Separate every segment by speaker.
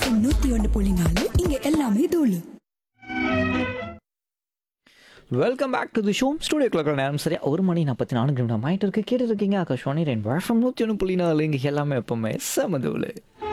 Speaker 1: FM நூத்தி ஒன்று புள்ளி நாலு இங்க எல்லாமே தூளு
Speaker 2: welcome back to the show studio கிளக்கில் நேரம் சரியா ஒரு மணி நாற்பத்தி நாலு நிமிடம் ஆயிட்டு இருக்கு கேட்டு இருக்கீங்க ஆகாஷ்வாணி ரெண்டு வருஷம் நூற்றி ஒன்று புள்ளி நாலு இங்கே எல்லாமே எப்பவுமே சமதுவில்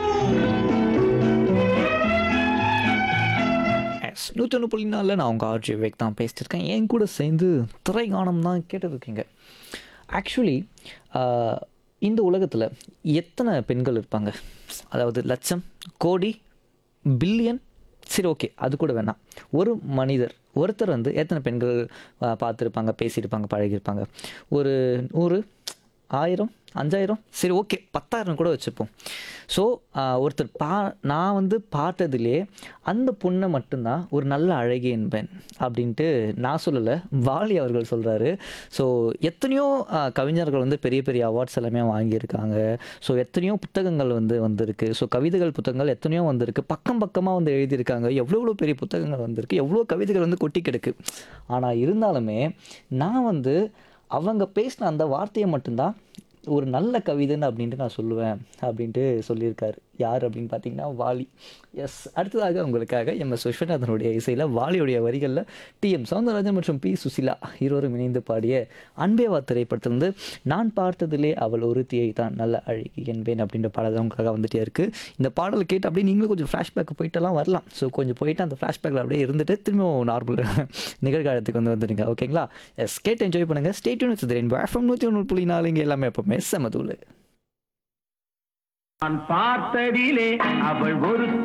Speaker 2: எஸ் நூற்றி ஒன்று புள்ளி நாலில் நான் உங்கள் ஆர்ஜி விவேக் தான் பேசிட்டு இருக்கேன் என் கூட சேர்ந்து திரைகானம் தான் கேட்டுருக்கீங்க ஆக்சுவலி இந்த உலகத்தில் எத்தனை பெண்கள் இருப்பாங்க அதாவது லட்சம் கோடி பில்லியன் சரி ஓகே அது கூட வேணாம் ஒரு மனிதர் ஒருத்தர் வந்து எத்தனை பெண்கள் ஆ, பார்த்திருப்பாங்க பேசியிருப்பாங்க பழகியிருப்பாங்க ஒரு நூறு ஆயிரம் அஞ்சாயிரம் சரி ஓகே பத்தாயிரம் கூட வச்சுப்போம் ஸோ ஒருத்தர் பா நான் வந்து பார்த்ததுலே அந்த பொண்ணை மட்டும்தான் ஒரு நல்ல அழகி என்பேன் அப்படின்ட்டு நான் சொல்லலை வாலி அவர்கள் சொல்கிறாரு ஸோ எத்தனையோ ஆ, கவிஞர்கள் வந்து பெரிய பெரிய அவார்ட்ஸ் எல்லாமே வாங்கியிருக்காங்க ஸோ எத்தனையோ புத்தகங்கள் வந்து வந்திருக்கு ஸோ கவிதைகள் புத்தகங்கள் எத்தனையோ வந்திருக்கு பக்கம் பக்கமாக வந்து எழுதியிருக்காங்க எவ்வளோ எவ்வளோ பெரிய புத்தகங்கள் வந்திருக்கு எவ்வளோ கவிதைகள் வந்து கொட்டி கிடக்கு ஆனால் இருந்தாலுமே நான் வந்து அவங்க பேசின அந்த வார்த்தையை மட்டும்தான் ஒரு நல்ல கவிதைன்னு அப்படின்ட்டு நான் சொல்லுவேன் அப்படின்ட்டு சொல்லியிருக்காரு யார் அப்படின்னு பார்த்தீங்கன்னா வாலி எஸ் அடுத்ததாக உங்களுக்காக எம் எஸ் விஸ்வநாதனுடைய இசையில் வாலியுடைய வரிகளில் டி எம் சவுந்தரராஜன் மற்றும் பி சுசிலா இருவரும் இணைந்து பாடிய அன்பேவா திரைப்படத்திலிருந்து நான் பார்த்ததிலே அவள் ஒருத்தியை தான் நல்ல அழகி என்பேன் அப்படின்ற பாடல் உங்களுக்காக வந்துட்டே இருக்குது இந்த பாடல் கேட்டு அப்படியே நீங்களும் கொஞ்சம் ஃப்ளாஷ்பேக் போயிட்டெல்லாம் வரலாம் ஸோ கொஞ்சம் போயிட்டு அந்த ஃப்ளாஷ்பேக்கில் அப்படியே இருந்துட்டு திரும்பவும் நார்மல் நிகழ்காலத்துக்கு வந்து வந்துடுங்க ஓகேங்களா எஸ் கேட்டு என்ஜாய் பண்ணுங்கள் ஸ்டேட்யூன் வச்சுக்கிறேன் எஃப்எம் நூற்றி ஒன்று புள்ளி நாலு இங்கே எல்லாமே எப்பவுமே செமதூள்
Speaker 3: நான் பார்த்ததிலே அவள் ஒரு